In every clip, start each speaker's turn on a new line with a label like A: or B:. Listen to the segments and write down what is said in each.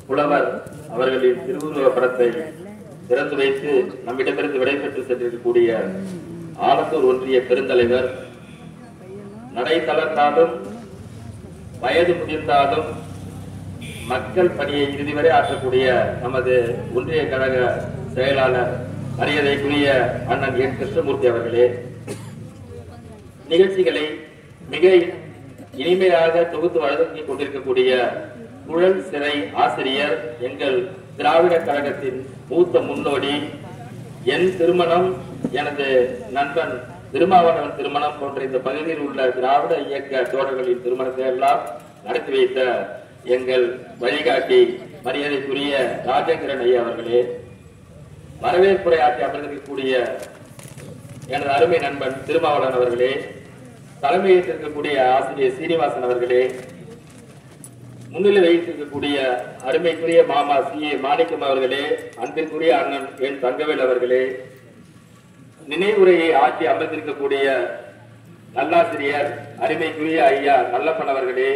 A: புலவர் அவர்களின் திருவுருவ படத்தை திறந்து வைத்து நம்மிடமிருந்து விடைபெற்று சென்றிருக்கக்கூடிய ஆலத்தூர் ஒன்றிய பெருந்தலைவர் நடை தளர்ந்தாலும் வயது முதிர்ந்தாலும் மக்கள் பணியை இறுதி வரை ஆற்றக்கூடிய நமது ஒன்றிய கழக செயலாளர் மரியாதைக்குரிய அண்ணன் என் கிருஷ்ணமூர்த்தி அவர்களே நிகழ்ச்சிகளை மிக இனிமையாக தொகுத்து வழங்கிக் கொண்டிருக்கக்கூடிய குழல் சிறை ஆசிரியர் எங்கள் திராவிட கழகத்தின் மூத்த முன்னோடி என் திருமணம் எனது நண்பன் திருமாவளவன் திருமணம் போன்ற இந்த பகுதியில் உள்ள திராவிட இயக்க தோழர்களின் திருமணத்தை எல்லாம் நடத்தி வைத்த எங்கள் வழிகாட்டி மரியாதைக்குரிய ராஜேந்திரன் ஐயா அவர்களே வரவேற்புரை ஆற்றி அமர்ந்திருக்கக்கூடிய எனது அருமை நண்பன் திருமாவளவன் அவர்களே தலைமையேற்றிருக்கக்கூடிய ஆசிரியர் சீனிவாசன் அவர்களே முன்னிலை வைத்திருக்கக்கூடிய அருமைக்குரிய மாமா சி ஏ மாணிக்கம் அவர்களே அன்பிற்குரிய அண்ணன் என் தங்கவேல் அவர்களே நினைவுரையை ஆற்றி அமர்ந்திருக்கக்கூடிய நல்லாசிரியர் அருமைக்குரிய ஐயா நல்லப்பன் அவர்களே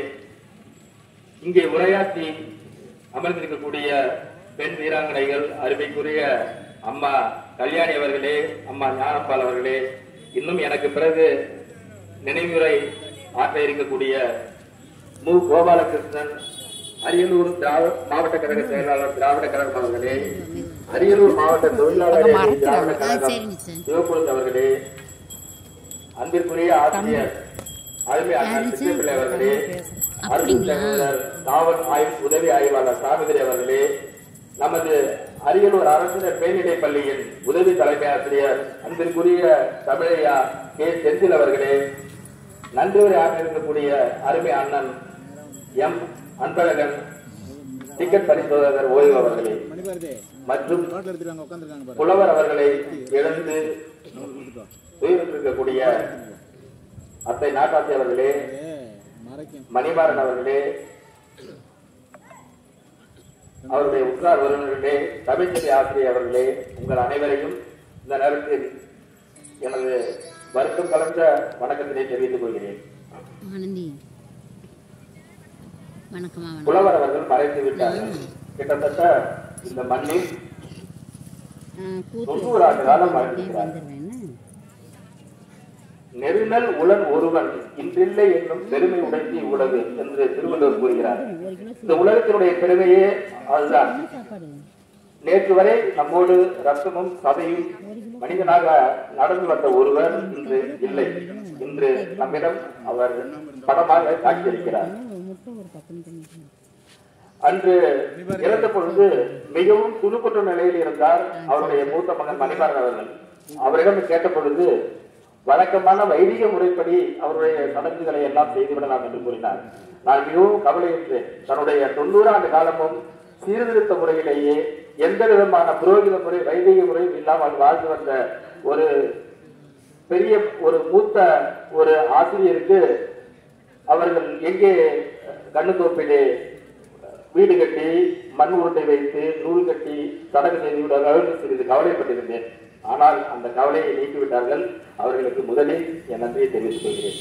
A: இங்கே உரையாற்றி அமர்ந்திருக்கக்கூடிய பெண் வீராங்கனைகள் அருமைக்குரிய அம்மா கல்யாணி அவர்களே அம்மா ஞானப்பால் அவர்களே இன்னும் எனக்கு பிறகு நினைவுரை ஆற்ற இருக்கக்கூடிய மு கோபாலகிருஷ்ணன் அரியலூர் திராவிட மாவட்ட கழக செயலாளர் திராவிட கழகம் அவர்களே அரியலூர் மாவட்ட தொழிலாளர் அணி திராவிட கழகம் சிவக்குழுந்து அவர்களே அன்பிற்குரிய ஆசிரியர் அருமை அண்ணன் சித்திரப்பிள்ளை அவர்களே அருள் சகோதரர் காவல் ஆய்வு உதவி ஆய்வாளர் சாமிதிரி அவர்களே நமது அரியலூர் அரசினர் மேல்நிலைப் பள்ளியின் உதவி தலைமை ஆசிரியர் அன்பிற்குரிய தமிழையா கே செந்தில் அவர்களே நன்றியுரை ஆற்றிருக்கக்கூடிய அருமை அண்ணன் எம் அன்பழகன் டிக்கெட் பரிசோதகர் ஓய்வு அவர்களே
B: மணிபாரதி
A: மற்றும்
B: நோட்டில் எடுத்துருவாங்க உட்காந்துருக்காங்க பாரு
A: புலவர் அவர்களை இழந்து உயிரிழந்திருக்கக்கூடிய அத்தை நாட்டாட்சி அவர்களே
B: ஏ, மறைக்கும்
A: மணிமாறன் அவர்களே அவருடைய உற்றார் உறவினர்களே தமிழ்ச்செல்வி ஆசிரியர் அவர்களே உங்கள் அனைவரையும் இந்த நேரத்தில் எனது வருத்தம் கலந்த வணக்கத்தினை தெரிவித்துக் கொள்கிறேன்
C: ஆனந்தி வணக்கம்மா வணக்கம்
A: புலவர் அவர்கள் மறைந்து விட்டார்கள் கிட்டத்தட்ட இந்த மண்ணில்
C: ஆ, கூத்து
A: தொண்ணூறு ஆண்டு காலம்
C: அப்படியே
A: வாழ்ந்திருக்கிறார்
C: வந்துடுறேன்
A: நெருநல் உலன் ஒருவன் இன்றில்லை என்னும் பெருமை உடைத்தி உலகு என்று திருவள்ளுவர் கூறுகிறார்
C: ஒரு கிலோ
A: இந்த உலகத்தினுடைய பெருமையே அதுதான்
C: சாப்பாடு
A: நேற்று வரை நம்மோடு ரத்தமும் சதையும் மனிதனாக நடந்து வந்த ஒருவர் இன்று இல்லை இன்று நம்மிடம் அவர் படமாக காட்சியளிக்கிறார்
C: ஒரு முட்டை ஒரு பத்து நிமிஷம்
A: அன்று இறந்த பொழுது மிகவும் துணுக்குற்ற நிலையில் இருந்தார் அவருடைய மூத்த மகன் மணிமாறன் அவர்கள் அவரிடம் கேட்ட பொழுது வழக்கமான வைதிக முறைப்படி அவருடைய சடங்குகளை எல்லாம் செய்துவிடலாம் என்று கூறினார் நான் மிகவும் கவலையுற்றேன் தன்னுடைய தொண்ணூறு ஆண்டு காலமும் சீர்திருத்த முறையிலேயே எந்த விதமான புரோகித முறை வைதிக முறை இல்லாமல் வாழ்ந்து வந்த ஒரு பெரிய ஒரு மூத்த ஒரு ஆசிரியருக்கு அவர்கள் எங்கே கண்ணுத்தோப்பிலே வீடு கட்டி மண் உருண்டை வைத்து நூல் கட்டி சடங்கு செய்து விடுவார்கள் சிறிது கவலைப்பட்டிருந்தேன் ஆனால் அந்த கவலையை நீக்கிவிட்டார்கள் அவர்களுக்கு முதலில் என் நன்றியை தெரிவித்துக் கொள்கிறேன்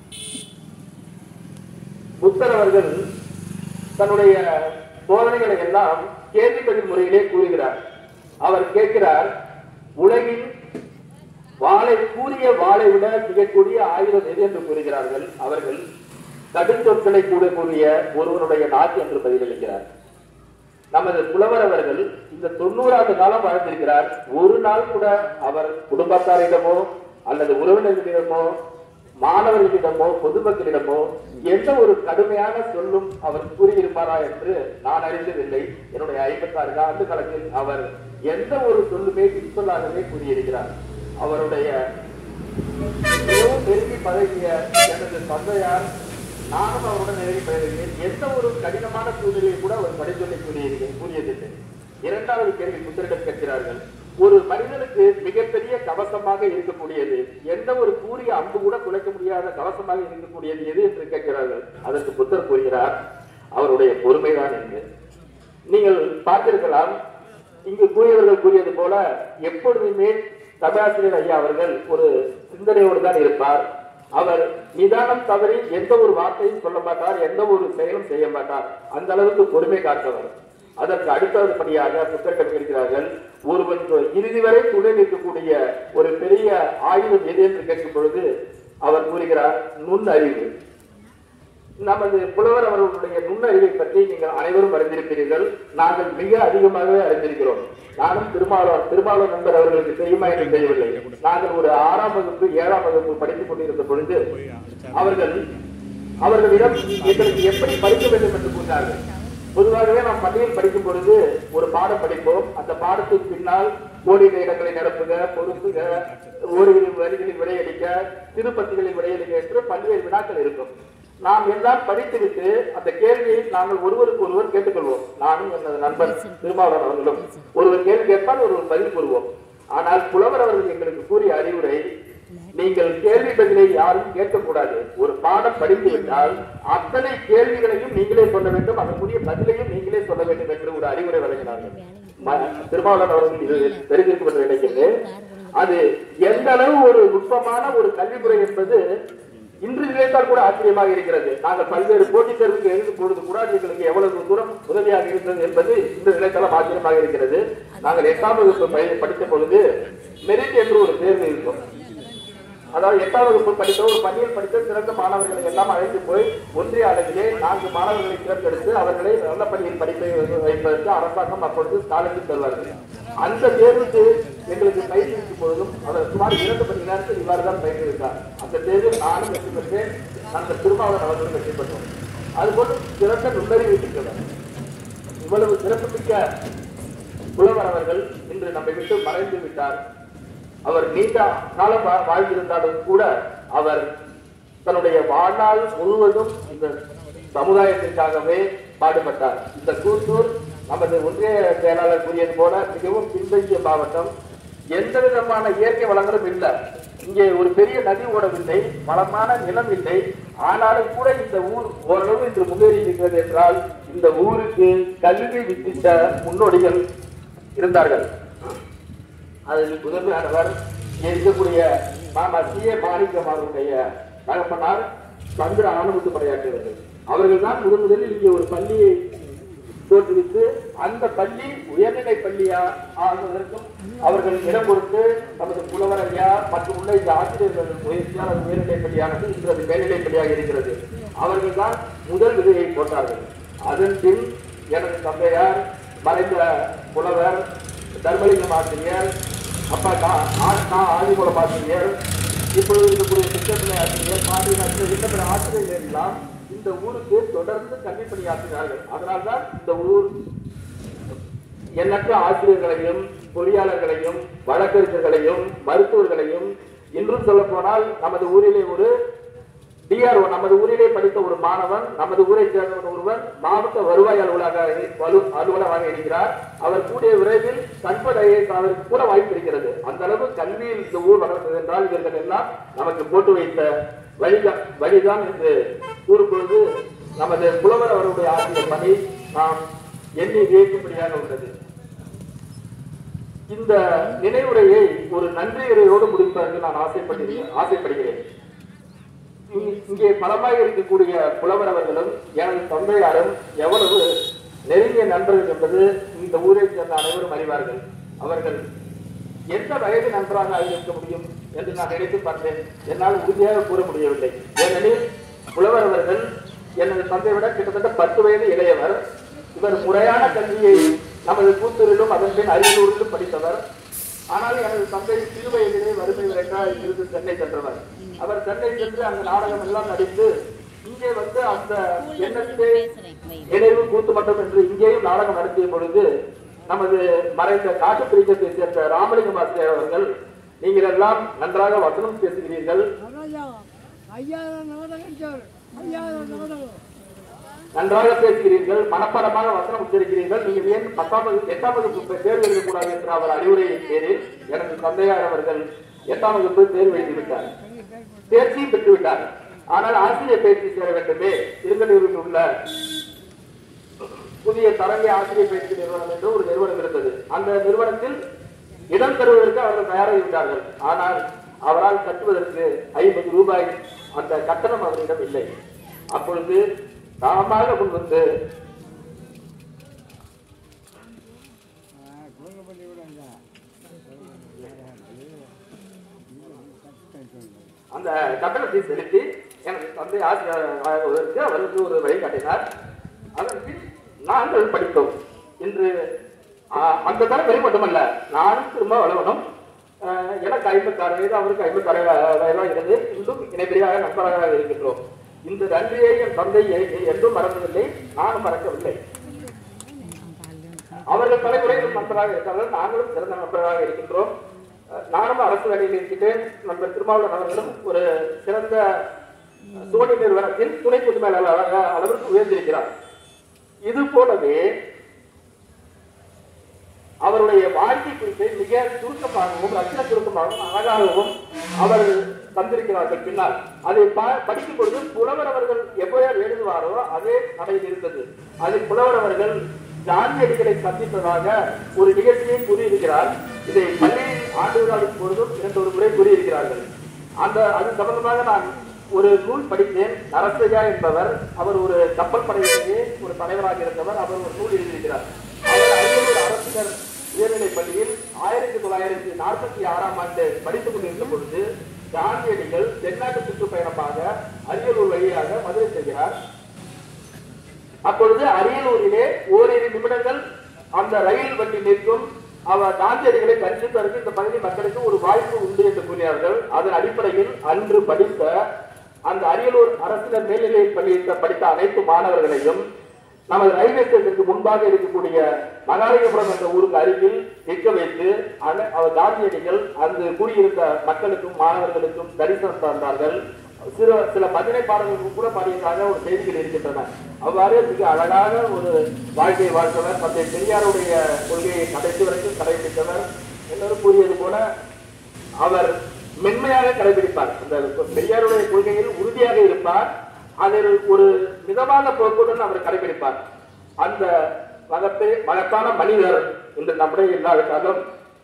A: புத்தர் அவர்கள் தன்னுடைய போதனைகளை எல்லாம் கேள்வி பதில் முறையிலே கூறுகிறார் அவர் கேட்கிறார் உலகின் வாளை கூறிய வாளை விட மிகக்கூடிய ஆயுதம் எது என்று கூறுகிறார்கள் அவர்கள் கடுஞ்சொற்களை கூட கூறிய ஒருவனுடைய நாக்கு என்று பதிலளிக்கிறார் நமது புலவர் அவர்கள் இந்த தொண்ணூறாவது காலம் வாழ்ந்திருக்கிறார் ஒரு நாள் கூட அவர் குடும்பத்தாரிடமோ அல்லது உறவினர்களிடமோ மாணவர்களிடமோ பொதுமக்களிடமோ எந்த ஒரு கடுமையான சொல்லும் அவர் கூறியிருப்பாரா என்று நான் அறிந்ததில்லை என்னுடைய ஐம்பத்தாறு ஆண்டு காலத்தில் அவர் எந்த ஒரு சொல்லுமே இன்சொல்லாகவே கூறியிருக்கிறார் அவருடைய மிகவும் நெருங்கி பழகிய எனது தந்தையார் நானும் அவருடன் நெருங்கி பழகிறேன் எந்த ஒரு கடினமான சூழ்நிலையை கூட அவர் படிச்சொல்லை கூறியிருக்கிறேன் கூறியதில்லை இரண்டாவது கேள்வி புத்தரிடம் கேட்கிறார்கள் ஒரு மனிதனுக்கு மிகப்பெரிய கவசமாக இருக்கக்கூடியது எந்த ஒரு கூறிய அம்பு கூட குலைக்க முடியாத கவசமாக இருக்கக்கூடியது எது என்று கேட்கிறார்கள் அதற்கு புத்தர் கூறுகிறார் அவருடைய பொறுமைதான் என்று நீங்கள் பார்த்திருக்கலாம் இங்கு கூறியவர்கள் கூறியது போல எப்பொழுதுமே தமிழாசிரியர் ஐயா அவர்கள் ஒரு சிந்தனையோடு தான் இருப்பார் அவர் நிதானம் தவறி எந்த ஒரு வார்த்தையும் சொல்ல மாட்டார் எந்த ஒரு செயலும் செய்ய மாட்டார் அந்த அளவுக்கு பொறுமை காத்தவர் அதற்கு அடுத்தபடியாக புத்தகம் இருக்கிறார்கள் ஒருவன் இறுதி வரை துணை நிற்கக்கூடிய ஒரு பெரிய ஆயுதம் எது என்று கேட்கும் பொழுது அவர் கூறுகிறார் நுண்ணறிவு நமது புலவர் அவர்களுடைய நுண்ணறிவை பற்றி நீங்கள் அனைவரும் அறிந்திருக்கிறீர்கள் நாங்கள் மிக அதிகமாகவே அறிந்திருக்கிறோம் நானும் திருமாவளவன் திருமாவளவன் நண்பர் அவர்களுக்கு தெரியுமா என்று தெரியவில்லை நாங்கள் ஒரு ஆறாம் வகுப்பு ஏழாம் வகுப்பு படித்துக் கொண்டிருந்த பொழுது அவர்கள் அவர்களிடம் எங்களுக்கு எப்படி படிக்க வேண்டும் என்று கூறினார்கள் பொதுவாகவே நாம் பள்ளியில் படிக்கும் பொழுது ஒரு பாடம் படிப்போம் அந்த பாடத்தின் பின்னால் ஓரிரு இடங்களை நிரப்புக பொருத்துக ஓரிரு வரிகளில் விடையடிக்க திருப்பத்திகளில் விடையடிக்க என்று பல்வேறு வினாக்கள் இருக்கும் நாம் எல்லாம் படித்துவிட்டு அந்த கேள்வியை நாங்கள் ஒருவருக்கு ஒருவர் கேட்டுக்கொள்வோம் நானும் எனது நண்பர் திருமாவளவன் அவர்களும் ஒருவர் கேள்வி கேட்பால் ஒருவர் பதில் கூறுவோம் ஆனால் புலவர் அவர்கள் எங்களுக்கு கூறிய அறிவுரை நீங்கள் கேள்வி பதிலை யாரும் கேட்கக்கூடாது ஒரு பாடம் படித்து விட்டால் அத்தனை கேள்விகளையும் நீங்களே சொல்ல வேண்டும் அதற்குரிய பதிலையும் நீங்களே சொல்ல வேண்டும் என்று ஒரு அறிவுரை வழங்கினார்கள் ம- திருமாவளவன் அவர்கள் இது தெரிந்திருக்கும் என்று நினைக்கிறேன் அது எந்த அளவு ஒரு நுட்பமான ஒரு கல்வி முறை என்பது இன்று நினைத்தால் கூட ஆச்சரியமாக இருக்கிறது நாங்கள் பல்வேறு போட்டித் தேர்வுக்கு எழுதும் பொழுது கூட அது எங்களுக்கு எவ்வளவு தூரம் உதவியாக இருந்தது என்பது இன்று நினைத்தாலும் ஆச்சரியமாக இருக்கிறது நாங்கள் எட்டாம் வகுப்பு படி- படித்த பொழுது மெரிட் என்று ஒரு தேர்வு இருக்கும் அதாவது எட்டாம் வகுப்பு படித்த ஒரு பள்ளியில் படித்த சிறந்த மாணவர்களை எல்லாம் அழைத்து போய் ஒன்றிய அளவிலே நான்கு மாணவர்களை தேர்ந்தெடுத்து அவர்களை நல்ல பள்ளியில் படிக்க வைப்பதற்கு அரசாங்கம் அப்பொழுது ஸ்காலர்ஷிப் தருவார்கள் அந்த தேர்வுக்கு எங்களுக்கு பயிற்சிக்கும் பொழுதும் அவர் சுமார் இரண்டு மணி நேரத்தில் இவ்வாறு தான் பயிற்றுவித்தார் அந்த தேர்வில் நானும் வெற்றி பெற்றேன் அந்த திருமாவளவன் அவர்களும் வெற்றி பெற்றோம் அதுபோல் சிறந்த நுண்ணறிவு பெற்றவர் இவ்வளவு சிறப்புமிக்க புலவர் அவர்கள் இன்று நம்மை விட்டு மறைந்து விட்டார் அவர் நீண்ட காலம் வா- வாழ்ந்திருந்தாலும் கூட அவர் தன்னுடைய வாழ்நாள் முழுவதும் இந்த சமுதாயத்திற்காகவே பாடுபட்டார் இந்த கூத்தூர் நமது ஒன்றிய செயலாளர் கூறியது போல மிகவும் பின்தங்கிய மாவட்டம் எந்த விதமான இயற்கை வளங்களும் இல்லை இங்கே ஒரு பெரிய நதி ஓடவில்லை வளமான நிலம் இல்லை ஆனாலும் கூட இந்த ஊர் ஓரளவு இன்று முன்னேறி இருக்கிறது என்றால் இந்த ஊருக்கு கல்வி வித்திட்ட முன்னோடிகள் இருந்தார்கள் அதில் முதன்மையானவர் இங்கே இருக்கக்கூடிய மாமா சி ஏ மாணிக்கம் அவருடைய தகப்பனார் சந்திர ஆணுமுத்து படையாற்றியவர்கள் அவர்கள் தான் முதன் முதலில் இங்கே ஒரு பள்ளியை தோற்றுவித்து அந்த பள்ளி உயர்நிலை பள்ளியா ஆகுவதற்கும் அவர்கள் இடம் கொடுத்து நமது புலவர் ஐயா மற்றும் உள்ள இந்த ஆசிரியர்கள் முயற்சியால் அது உயர்நிலை பள்ளியானது இன்று அது மேல்நிலை பள்ளியாக இருக்கிறது அவர்கள் தான் முதல் விதையை போட்டார்கள் அதன் பின் எனது தந்தையார் மறைந்த புலவர் தர்மலிங்கம் ஆசிரியர் அப்பா கா- ஆ- கா ஆதிமூலம் ஆசிரியர் இப்பொழுது இருக்கக்கூடிய திட்டப்பிள்ளை ஆசிரியர் பாண்டியன் ஆசிரியர் திட்டப்பிள்ளை ஆசிரியர்கள் எல்லாம் இந்த ஊருக்கு தொடர்ந்து கல்வி பணியாற்றினார்கள் அதனால்தான் இந்த ஊர் எண்ணற்ற ஆசிரியர்களையும் பொறியாளர்களையும் வழக்கறிஞர்களையும் மருத்துவர்களையும் இன்றும் சொல்ல போனால் நமது ஊரிலே ஒரு டிஆர்ஓ நமது ஊரிலே படித்த ஒரு மாணவன் நமது ஊரை சேர்ந்தவன் ஒருவர் மாவட்ட வருவாய் அலுவலக வலு- அலுவலராக இருக்கிறார் அவர் கூடிய விரைவில் கண்பட் ஐஏஎஸ் அவருக்கு கூட வாய்ப்பு இருக்கிறது அந்த அளவு கல்வியில் இந்த ஊர் வளர்ந்தது என்றால் இவர்கள் எல்லாம் நமக்கு போட்டு வைத்த வழிதான் வழிதான் என்று கூறும்பொழுது நமது புலவர் அவருடைய ஆசிரியர் பணி நாம் எண்ணி வியக்கும்படியாக உள்ளது இந்த நினைவுரையை ஒரு நன்றியுரையோடு முடிப்பதற்கு நான் ஆசைப்படுகிறேன் ஆசைப்படுகிறேன் இ- இங்கே பலமாக இருக்கக்கூடிய புலவர் அவர்களும் எனது தந்தையாரும் எவ்வளவு நெருங்கிய நண்பர்கள் என்பது இந்த ஊரை சேர்ந்த அனைவரும் அறிவார்கள் அவர்கள் எந்த வயது நண்பராக இருக்க முடியும் என்று நான் நினைத்து பார்த்தேன் என்னால் உறுதியாக கூற முடியவில்லை ஏனெனில் புலவர் அவர்கள் எனது தந்தை விட கிட்டத்தட்ட பத்து வயது இளையவர் இவர் முறையான கல்வியை நமது கூத்தூரிலும் அதன் பின் அரியலூரிலும் படித்தவர் ஆனால் எனது தந்தை சிறு வயதிலே வறுமை விரட்டால் இருந்து சென்னை சென்றவர் அவர் சென்னை சென்று அந்த நாடகம் எல்லாம் நடித்து இங்கே வந்து அந்த எண்ணத்தை நினைவு கூத்து மட்டம் என்று இங்கேயும் நாடகம் நடத்திய பொழுது நமது மறைந்த காட்டு பிரிக்கத்தை சேர்ந்த ராமலிங்கம் ஆசிரியர் அவர்கள் நீங்கள் எல்லாம் நன்றாக வசனம் பேசுகிறீர்கள்
D: ஐயாயிரம் நாடகம் அடிச்சார் ஐயாயிரம் நாடகம்
A: நன்றாக பேசுகிறீர்கள் மனப்பாடமாக வசனம் உச்சரிக்கிறீர்கள் நீங்கள் ஏன் பத்தாம் வகுப்பு எட்டாம் வகுப்பு தேர்வு எழுதக்கூடாது என்ற அவர் அறிவுரையின் பேரில் எனது தந்தையார் அவர்கள் எட்டாம் வகுப்பு தேர்வு எழுதிவிட்டார் தேர்ச்சியும் பெற்றுவிட்டார் ஆனால் ஆசிரியர் பயிற்சி சேர வேண்டுமே திருநெல்வேலியில் உள்ள புதிய தரங்கை ஆசிரியர் பயிற்சி நிறுவனம் என்று ஒரு நிறுவனம் இருந்தது அந்த நிறுவனத்தில் இடம் பெறுவதற்கு அவர்கள் தயாராகி விட்டார்கள் ஆனால் அவரால் கட்டுவதற்கு ஐம்பது ரூபாய் அந்த கட்டணம் அவரிடம் இல்லை அப்பொழுது தாமாக முன்வந்து அந்த கட்டணத்தை செலுத்தி எனது தந்தை ஆசிரியராக அவருக்கு ஒரு வழி காட்டினார் அதன் பின் நாங்கள் படித்தோம் இன்று ஆஹ், அந்த தலைமுறை மட்டுமல்ல நானும் திரும்ப வளவனும் ஆஹ், எனக்கு ஐம்பத்தாறு வயது அவருக்கு ஐம்பத்தாறு வயதாக இருந்து இன்றும் இணைப்பிரியாக நண்பராக இருக்கின்றோம் இந்த நன்றியை என் தந்தை எ- என்றும் மறந்ததில்லை நானும் மறக்கவில்லை அவர்கள் தலைமுறையில் நண்பராக இருக்கிறார்கள் நாங்களும் சிறந்த நண்பராக இருக்கின்றோம் அஹ் நானும் அரசு வேலையில் இருக்கின்றேன் நண்பர் திருமாவளவன் அவர்களும் ஒரு சிறந்த சோனி நிறுவனத்தில் துணை பொது மேலாளராக அளவிற்கு உயர்ந்திருக்கிறார் இது போலவே அவருடைய வாழ்க்கை குறிப்பை மிக சுருக்கமாகவும் ரத்தின சுருக்கமாகவும் அழகாகவும் அவர் தந்திருக்கிறார்கள் பின்னால் அதை ப- படிக்கும் பொழுது புலவர் அவர்கள் எவ்வாறு எழுதுவாரோ அதே நடையில் இருந்தது அதில் புலவர் அவர்கள் காந்தியடிகளை சந்தித்ததாக ஒரு நிகழ்ச்சியை கூறியிருக்கிறார் இதை பள்ளியில் ஆண்டு விழாவின் பொழுதும் இரண்டு ஒரு முறை கூறியிருக்கிறார்கள் அந்த அது சம்பந்தமாக நான் ஒரு நூல் படித்தேன் நரசையா என்பவர் அவர் ஒரு கப்பல் படையிலேயே ஒரு தலைவராக இருந்தவர் அவர் ஒரு நூல் எழுதியிருக்கிறார் அவர் அரியலூர் அரசினர் உயர்நிலைப் பள்ளியில் ஆயிரத்தி தொள்ளாயிரத்தி நாற்பத்தி ஆறாம் ஆண்டு படித்துக் கொண்டிருந்த பொழுது காந்தியடிகள் தென்னாட்டு சுற்றுப்பயணமாக அரியலூர் வழியாக மதுரை செல்கிறார் அப்பொழுது அரியலூரிலே ஓரிரு நிமிடங்கள் அந்த ரயில் வண்டி நிற்கும் அவர் காந்தியடிகளை தரிசிப்பதற்கு இந்த பகுதி மக்களுக்கு ஒரு வாய்ப்பு உண்டு என்று கூறினார்கள் அதன் அடிப்படையில் அன்று படித்த அந்த அரியலூர் அரசினர் மேல்நிலையில் பள்ளியில் படித்த அனைத்து மாணவர்களையும் நமது ரயில்வே ஸ்டேஷனுக்கு முன்பாக இருக்கக்கூடிய மகாலிங்கபுரம் என்ற ஊருக்கு அருகில் நிற்க வைத்து அன- அவர் காந்தியடிகள் அங்கு கூடியிருந்த மக்களுக்கும் மாணவர்களுக்கும் தரிசனம் தந்தார்கள் சில சில பஜனை பாடல்கள் கூட பாடியதாக ஒரு செய்திகள் இருக்கின்றன அவ்வாறு மிக அழகாக ஒரு வாழ்க்கையை வாழ்ந்தவர் தந்தை பெரியாருடைய கொள்கையை கடைசி வரைக்கும் கடைபிடித்தவர் எல்லாரும் கூறியது போல அவர் மென்மையாக கடைபிடிப்பார் அந்த பெரியாருடைய கொள்கையில் உறுதியாக இருப்பார் அதில் ஒரு மிதமான போக்குடன் அவர் கடைபிடிப்பார் அந்த மகத்தை மகத்தான மனிதர் என்று நம்முடைய இல்லாவிட்டாலும்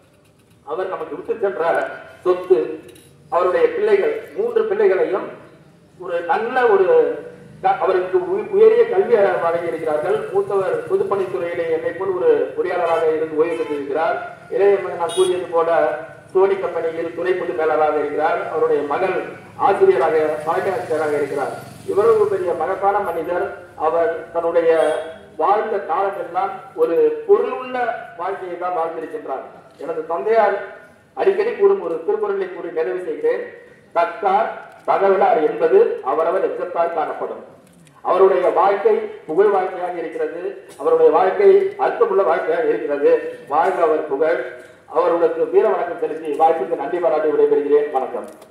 A: அவர் நமக்கு விட்டு சென்ற சொத்து அவருடைய பிள்ளைகள் மூன்று பிள்ளைகளையும் ஒரு நல்ல ஒரு க- அவருக்கு உய- உயரிய கல்வி வழங்கி இருக்கிறார்கள் மூத்தவர் பொதுப்பணித்துறையிலே என்னை போல் ஒரு பொறியாளராக இருந்து ஓய்வு பெற்றிருக்கிறார் இளைய மகன் நான் கூறியது போல சோனி கம்பெனியில் துணை பொது மேலாளராக இருக்கிறார் அவருடைய மகள் ஆசிரியராக தலைமையாசிரியராக இருக்கிறார் இவ்வளவு பெரிய மகத்தான மனிதர் அவர் தன்னுடைய வாழ்ந்த காலமெல்லாம் ஒரு பொருளுள்ள வாழ்க்கையை தான் வாழ்ந்திருக்கின்றார் எனது தந்தையார் அடிக்கடி கூறும் ஒரு திருக்குறளை கூறி நிறைவு செய்கிறேன் தக்கார் தகவலார் என்பது அவரவர் எச்சத்தால் காணப்படும் அவருடைய வாழ்க்கை புகழ் வாழ்க்கையாக இருக்கிறது அவருடைய வாழ்க்கை அர்த்தமுள்ள வாழ்க்கையாக இருக்கிறது வாழ்க அவர் புகழ் அவர்களுக்கு வீர வணக்கம் செலுத்தி வாய்ப்புக்கு நன்றி பாராட்டி விடைபெறுகிறேன் வணக்கம்